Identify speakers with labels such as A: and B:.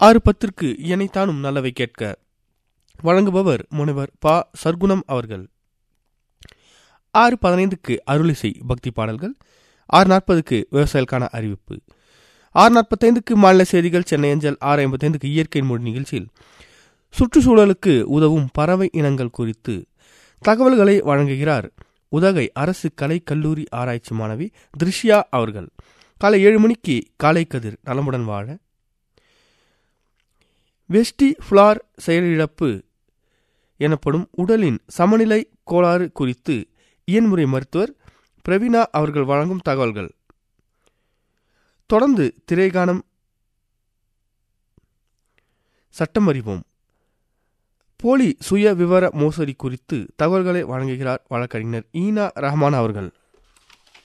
A: ஆறு பத்திற்கு இணைத்தானும் நல்லவை கேட்க வழங்குபவர் முனைவர் பா சர்க்குணம் அவர்கள் ஆறு பதினைந்துக்கு அருளிசை பக்தி பாடல்கள் ஆறு நாற்பதுக்கு விவசாயிகளுக்கான அறிவிப்பு ஆறு நாற்பத்தைந்துக்கு மாநில செய்திகள் சென்னை அஞ்சல் ஆறு ஐம்பத்தைந்துக்கு இயற்கை மொழி நிகழ்ச்சியில் சுற்றுச்சூழலுக்கு உதவும் பறவை இனங்கள் குறித்து தகவல்களை வழங்குகிறார் உதகை அரசு கலை கல்லூரி ஆராய்ச்சி மாணவி திருஷ்யா அவர்கள் காலை ஏழு மணிக்கு காலை கதிர் நலமுடன் வாழ வெஸ்டி ஃப்ளார் செயலிழப்பு எனப்படும் உடலின் சமநிலை கோளாறு குறித்து இயன்முறை மருத்துவர் பிரவீனா அவர்கள் வழங்கும் தகவல்கள் தொடர்ந்து திரைகானம் சட்டம் அறிவோம் போலி சுய விவர மோசடி குறித்து தகவல்களை வழங்குகிறார் வழக்கறிஞர் ஈனா ரஹ்மான் அவர்கள்